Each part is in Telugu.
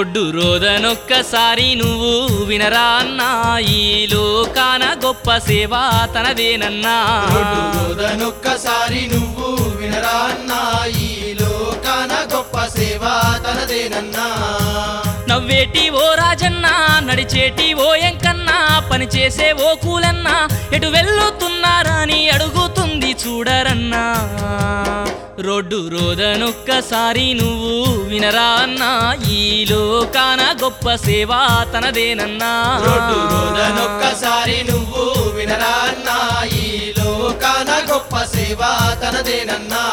రోడ్డు రోదనొక్కసారి నువ్వు వినరా అన్నా ఈ లోకాన గొప్ప సేవ తనదేనన్నా రోడ్డు రోదనొక్కసారి నువ్వు వినరా అన్నా ఈ లోకాన గొప్ప సేవ తనదేనన్నా నవ్వేటి ఓ రాజన్న నడిచేటి ఓ ఎంకన్నా పని చేసే ఓ కూలన్నా ఎటు వెళ్ళుతున్నారని అడుగుతుంది చూడరన్నా రోడ్డు రోదనొక్కసారి నువ్వు వినరా అన్నా ఈ లోకాన గొప్ప సేవ తనదేనన్నా రోడ్డు రోదనొక్కసారి నువ్వు వినరా అన్నా ఈ లోకాన గొప్ప సేవ తనదేనన్నా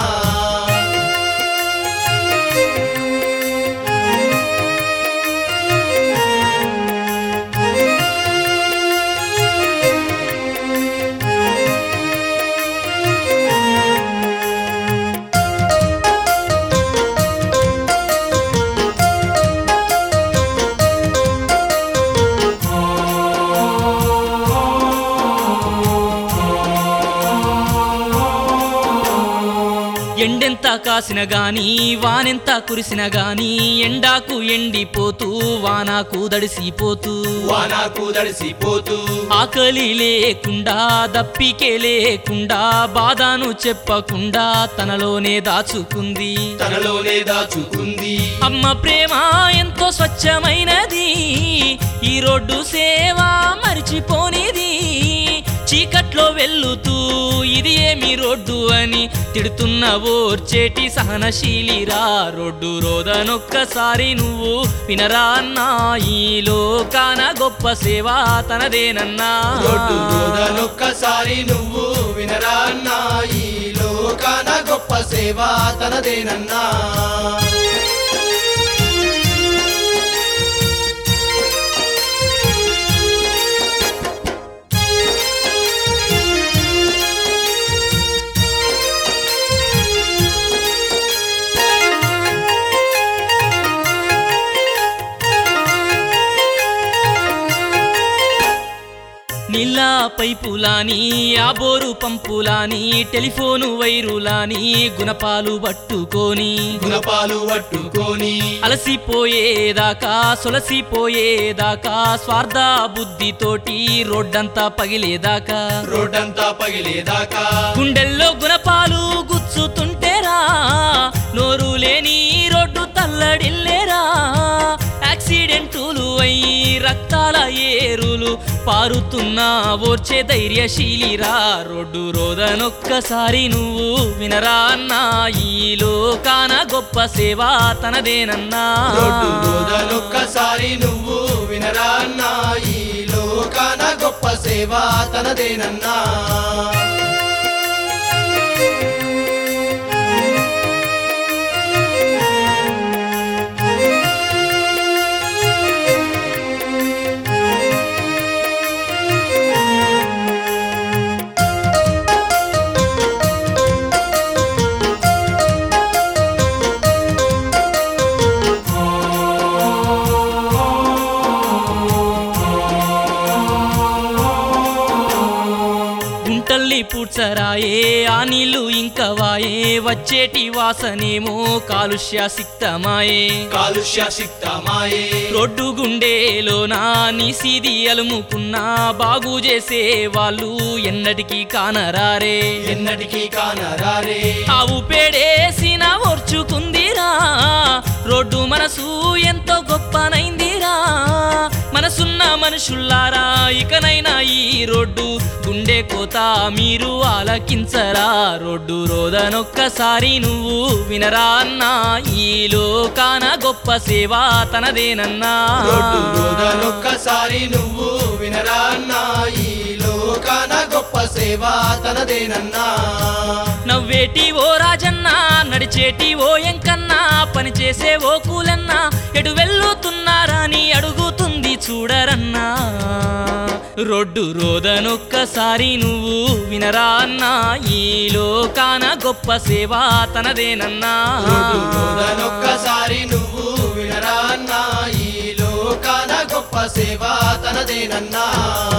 ఎండెంత కాసిన గాని వానెంత కురిసిన గాని ఎండాకు ఎండిపోతూ వానాకు దడిసిపోతూ వానాకు దడిసిపోతూ ఆకలి లేకుండా దప్పికే లేకుండా బాధను చెప్పకుండా తనలోనే దాచుకుంది తనలోనే దాచుకుంది అమ్మ ప్రేమ ఎంతో స్వచ్ఛమైనది ఈ రోడ్డు సేవ మరిచిపోనిది చీకట్లో వెళ్ళుతూ ఇది ఏమి రోడ్డు అని తిడుతున్న ఓర్చేటి సహనశీలిరా రోడ్డు రోదనొక్కసారి నువ్వు వినరా అన్నా ఈ లోకాన గొప్ప సేవ తనదేనన్నా రోడ్డు రోదనొక్కసారి నువ్వు వినరా అన్నా ఈ లోకాన గొప్ప సేవ తనదేనన్నా నీళ్ళ పైపులాని ఆ బోరు పంపులాని టెలిఫోను వైరులాని గుణపాలు పట్టుకొని గుణపాలు పట్టుకొని అలసిపోయేదాకా సొలసిపోయేదాకా స్వార్థ బుద్ధితోటి రోడ్డంతా పగిలేదాకా రోడ్డంతా పగిలేదాకా గుండెల్లో గుణపాలు గుచ్చుతుంటేరా నోరు లేని రోడ్డు తల్లడిల్లేరా యాక్సిడెంటులు అయ్యి రక్తాల ఏరులు పారుతున్నా ఓర్చే ధైర్యశీలిరా రోడ్డు రోదనొక్కసారి నువ్వు వినరా అన్నా ఈ లోకాన గొప్ప సేవ తనదేనన్నా రోడ్డు రోదనొక్కసారి నువ్వు వినరా అన్నా ఈ లోకాన గొప్ప సేవ తనదేనన్నా గుంటల్లి పూడ్చరాయే ఆ నీళ్లు ఇంక వాయే వచ్చేటి వాసనేమో కాలుష్య సిక్తమాయే కాలుష్య సిక్తమాయే రోడ్డు గుండేలోనా నీసిది అలుముకున్నా బాగు చేసే వాళ్ళు ఎన్నటికీ కానరారే ఎన్నటికీ కానరారే ఆవు పేడేసిన ఓర్చుకుందిరా రోడ్డు మనసు ఎంతో గొప్పనైందిరా మనసున్న మనుషుల్లారా ఇకనైనా ఈ రోడ్డు గుండె కోత మీరు ఆలకించరా రోడ్డు రోదనొక్కసారి నువ్వు వినరా అన్నా ఈ లోకాన గొప్ప సేవ తనదేనన్నా రోడ్డు రోదనొక్కసారి నువ్వు వినరా అన్నా ఈ లోకాన గొప్ప సేవ తనదేనన్నా నవ్వేటి ఓ రాజన్న నడిచేటి ఓ ఎంకన్నా పని చేసే ఓ కూలన్నా ఎటు వెళ్ళుతున్నారని అడుగుతుంది చూడరన్నా రోడ్డు రోదనొక్కసారి నువ్వు వినరా అన్నా ఈ లోకాన గొప్ప సేవ తనదేనన్నా రోడ్డు రోదనొక్కసారి నువ్వు వినరా అన్నా ఈ లోకాన గొప్ప సేవ తనదేనన్నా